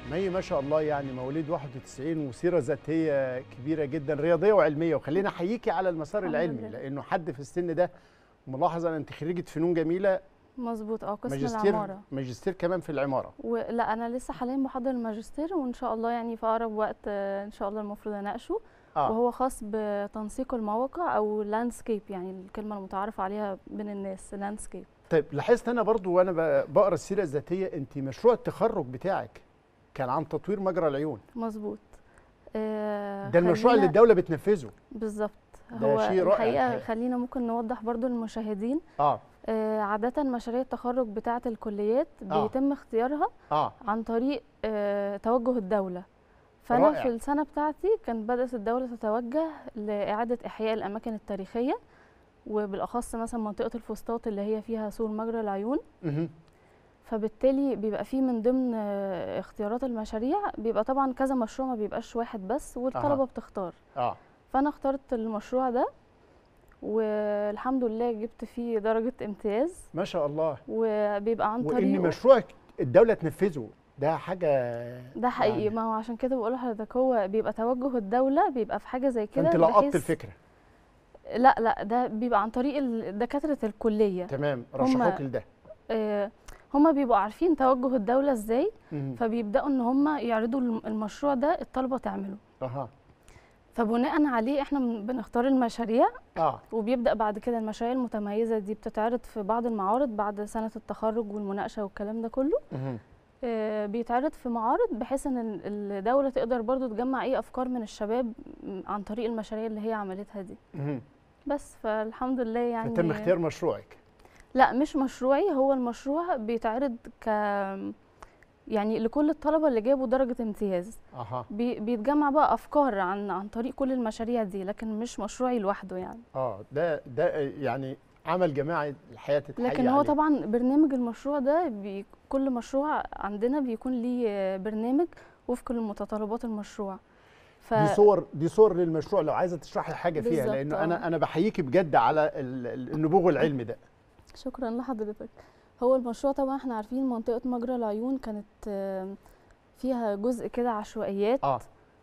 مي ما شاء الله يعني مواليد 91 وسيره ذاتيه كبيره جدا رياضيه وعلميه وخلينا احييكي على المسار الحمد العلمي لله. لانه حد في السن ده ملاحظ ان انت خريجه فنون جميله مظبوط اه قسم ماجستير العماره ماجستير كمان في العماره ولا انا لسه حاليا بحضر الماجستير وان شاء الله يعني في اقرب وقت آه، ان شاء الله المفروض اناقشه اه وهو خاص بتنسيق المواقع او لاندسكيب يعني الكلمه المتعارف عليها بين الناس لاندسكيب طيب لاحظت انا برضو وانا ب- بقرا السيره الذاتيه انت مشروع التخرج بتاعك كان عن تطوير مجرى العيون مظبوط آه، ده المشروع اللي خلينا- الدوله بتنفذه بالظبط ده هو شيء رائع الحقيقه الحقيقة. خلينا ممكن نوضح برضو للمشاهدين اه آه، عادة مشاريع التخرج بتاعة الكليات آه. بيتم اختيارها اه عن طريق آه، توجه الدولة فأنا رائع. في السنة بتاعتي كانت بدأت الدولة تتوجه لإعادة إحياء الأماكن التاريخية وبالأخص مثلا منطقة الفسطاط اللي هي فيها سور مجرى العيون مهم. فبالتالي بيبقى في من ضمن آه، اختيارات المشاريع بيبقى طبعا كذا مشروع ما بيبقاش واحد بس والطلبة أها. بتختار اه فأنا اخترت المشروع ده والحمد لله جبت فيه درجة امتياز ما شاء الله وبيبقى عن وان طريقه مشروعك الدوله تنفذه ده حاجه ده حقيقي يعني ما هو عشان كده بقول لحضرتك هو بيبقى توجه الدولة بيبقى في حاجة زي كده انت لقطت بحيث- الفكره لا لا ده بيبقى عن طريق ال- دكاترة الكلية تمام هم- رشحوك لده آه، هما بيبقوا عارفين توجه الدولة ازاي مهم. فبيبدأوا ان هما يعرضوا الم- المشروع ده الطلبة تعمله اها فبناء عليه احنا بن- بنختار المشاريع اه وبيبدأ بعد كده المشاريع المتميزة دي بتتعرض في بعض المعارض بعد سنة التخرج والمناقشة والكلام ده كله مهم. آه، بيتعرض في معارض بحيث ان ال- الدولة تقدر برضو تجمع اي افكار من الشباب م- عن طريق المشاريع اللي هي عملتها دي مهم. بس فالحمد لله يعني فتم اختيار مشروعك لا مش مشروعي هو المشروع بيتعرض ك يعني لكل الطلبة اللي جابوا درجة امتياز اها بي... بيتجمع بقى افكار عن عن طريق كل المشاريع دي لكن مش مشروعي لوحده يعني اه ده ده يعني عمل جماعي الحياه تتحيي لكن هو عليه. طبعا برنامج المشروع ده بي... كل مشروع عندنا بيكون ليه برنامج وفق لمتطلبات المشروع ف... دي صور دي صور للمشروع لو عايزه تشرحي حاجه فيها بالظبط، لانه آه. انا انا بحييكي بجد على ال- ال- النبوغ العلمي ده شكرا لحضرتك هو المشروع طبعا احنا عارفين منطقة مجرى العيون كانت آم، فيها جزء كده عشوائيات اه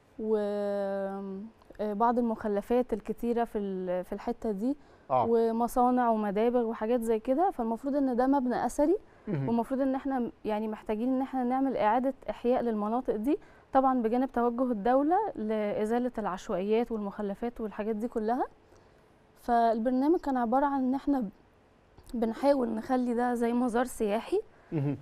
وبعض المخلفات الكتيرة في ال- في الحتة دي اه ومصانع ومدابغ وحاجات زي كده فالمفروض ان ده مبنى اثري مهم. والمفروض ان احنا يعني محتاجين ان احنا نعمل اعادة احياء للمناطق دي طبعا بجانب توجه الدولة لازالة العشوائيات والمخلفات والحاجات دي كلها فالبرنامج كان عبارة عن ان احنا بنحاول نخلي ده زي مزار سياحي مهم.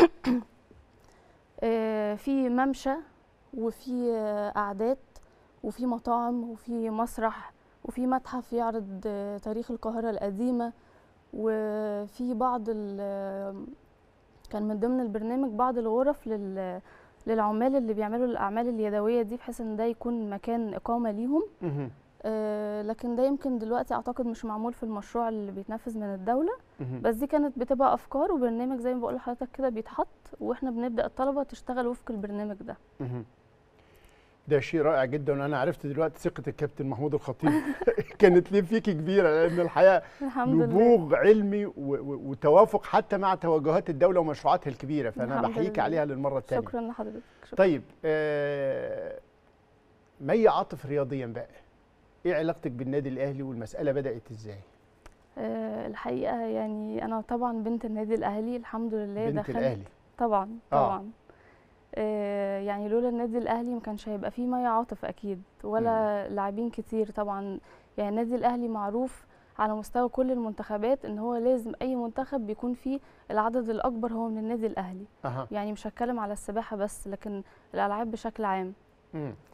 آه، في ممشى وفي آه، قعدات وفي مطاعم وفي مسرح وفي متحف يعرض آه، تاريخ القاهرة القديمة وفي بعض ال- كان من ضمن البرنامج بعض الغرف لل للعمال اللي بيعملوا الأعمال اليدوية دي بحيث إن ده يكون مكان إقامة ليهم مهم. آه، لكن ده يمكن دلوقتي أعتقد مش معمول في المشروع اللي بيتنفذ من الدولة مهم. بس دي كانت بتبقى افكار وبرنامج زي ما بقول لحضرتك كده بيتحط واحنا بنبدا الطلبه تشتغل وفق البرنامج ده مهم. ده شيء رائع جدا وانا عرفت دلوقتي ثقه الكابتن محمود الخطيب كانت ليه فيكي كبيره لان الحقيقه الحمد لله نبوغ علمي و- و- وتوافق حتى مع توجهات الدوله ومشروعاتها الكبيره فانا الحمد بحييك لله. عليها للمره الثانيه شكرا لحضرتك شكرا. طيب آه مي عاطف رياضيا بقى ايه علاقتك بالنادي الاهلي والمساله بدات ازاي أه الحقيقه يعني انا طبعا بنت النادي الاهلي الحمد لله بنت دخلت الاهلي طبعا آه. طبعا أه يعني لولا النادي الاهلي ما كانش هيبقى فيه مي عاطف اكيد ولا لاعبين كتير طبعا يعني النادي الاهلي معروف على مستوى كل المنتخبات ان هو لازم اي منتخب بيكون فيه العدد الاكبر هو من النادي الاهلي اها يعني مش هتكلم على السباحة بس لكن الألعاب بشكل عام مم.